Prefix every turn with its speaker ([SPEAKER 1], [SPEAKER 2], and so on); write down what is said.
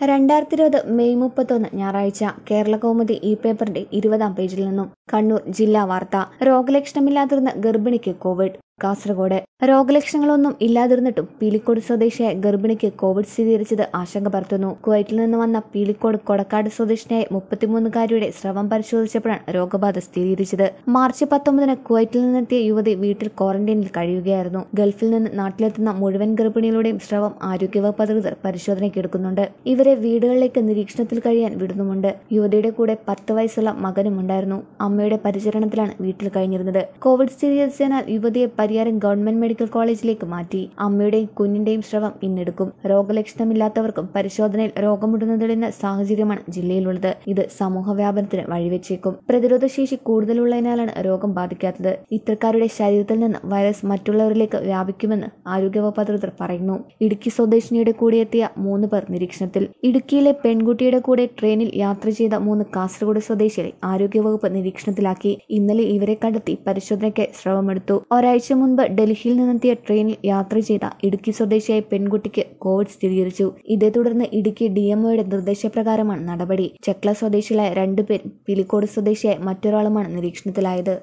[SPEAKER 1] രണ്ടായിരത്തി ഇരുപത് മെയ് മുപ്പത്തൊന്ന് ഞായറാഴ്ച കേരള കൗമുദി ഈ പേപ്പറിന്റെ ഇരുപതാം പേജിൽ നിന്നും കണ്ണൂർ ജില്ലാ വാർത്ത രോഗലക്ഷണമില്ലാതിരുന്ന ഗർഭിണിക്ക് കോവിഡ് കാസർഗോഡ് രോഗലക്ഷണങ്ങളൊന്നും ഇല്ലാതിരുന്നിട്ടും പീലിക്കോട് സ്വദേശിയായ ഗർഭിണിക്ക് കോവിഡ് സ്ഥിരീകരിച്ചത് ആശങ്ക പരത്തുന്നു കുവൈറ്റിൽ നിന്ന് വന്ന പീലിക്കോട് കൊടക്കാട് സ്വദേശിനിയായ മുപ്പത്തിമൂന്നുകാരിയുടെ സ്രവം പരിശോധിച്ചപ്പോഴാണ് രോഗബാധ സ്ഥിരീകരിച്ചത് മാർച്ച് പത്തൊമ്പതിന് കുവൈറ്റിൽ നിന്നെത്തിയ യുവതി വീട്ടിൽ ക്വാറന്റൈനിൽ കഴിയുകയായിരുന്നു ഗൾഫിൽ നിന്ന് നാട്ടിലെത്തുന്ന മുഴുവൻ ഗർഭിണികളുടെയും സ്രവം ആരോഗ്യവകുപ്പ് അധികൃതർ പരിശോധനയ്ക്ക് എടുക്കുന്നുണ്ട് ഇവരെ വീടുകളിലേക്ക് നിരീക്ഷണത്തിൽ കഴിയാൻ വിടുന്നുമുണ്ട് യുവതിയുടെ കൂടെ പത്ത് വയസ്സുള്ള മകനും ഉണ്ടായിരുന്നു അമ്മയുടെ പരിചരണത്തിലാണ് വീട്ടിൽ കഴിഞ്ഞിരുന്നത് കോവിഡ് സ്ഥിരീകരിച്ചതിനാൽ യുവതിയെ പരിയാരം ഗവൺമെന്റ് മെഡിക്കൽ കോളേജിലേക്ക് മാറ്റി അമ്മയുടെയും കുഞ്ഞിന്റെയും സ്രവം ഇന്നെടുക്കും രോഗലക്ഷണമില്ലാത്തവർക്കും പരിശോധനയിൽ രോഗമുണ്ടെന്ന് തെളിയുന്ന സാഹചര്യമാണ് ജില്ലയിലുള്ളത് ഇത് സമൂഹ വ്യാപനത്തിന് വഴിവെച്ചേക്കും പ്രതിരോധ ശേഷി കൂടുതലുള്ളതിനാലാണ് രോഗം ബാധിക്കാത്തത് ഇത്തരക്കാരുടെ ശരീരത്തിൽ നിന്ന് വൈറസ് മറ്റുള്ളവരിലേക്ക് വ്യാപിക്കുമെന്ന് ആരോഗ്യവകുപ്പ് അധികൃതർ പറയുന്നു ഇടുക്കി സ്വദേശിനിയുടെ കൂടെ എത്തിയ മൂന്ന് പേർ നിരീക്ഷണത്തിൽ ഇടുക്കിയിലെ പെൺകുട്ടിയുടെ കൂടെ ട്രെയിനിൽ യാത്ര ചെയ്ത മൂന്ന് കാസർഗോഡ് സ്വദേശികളെ ആരോഗ്യവകുപ്പ് നിരീക്ഷണത്തിലാക്കി ഇന്നലെ ഇവരെ കണ്ടെത്തി പരിശോധനയ്ക്ക് സ്രവമെടുത്തു ഒരാഴ്ച മുൻപ് ഡൽഹിയിൽ നിന്നെത്തിയ ട്രെയിനിൽ യാത്ര ചെയ്ത ഇടുക്കി സ്വദേശിയായ പെൺകുട്ടിക്ക് കോവിഡ് സ്ഥിരീകരിച്ചു ഇതേ തുടർന്ന് ഇടുക്കി ഡിഎംഒയുടെ നിർദ്ദേശപ്രകാരമാണ് നടപടി ചെക്ല സ്വദേശികളായ രണ്ടുപേരും പിലിക്കോട് സ്വദേശിയായ മറ്റൊരാളുമാണ് നിരീക്ഷണത്തിലായത്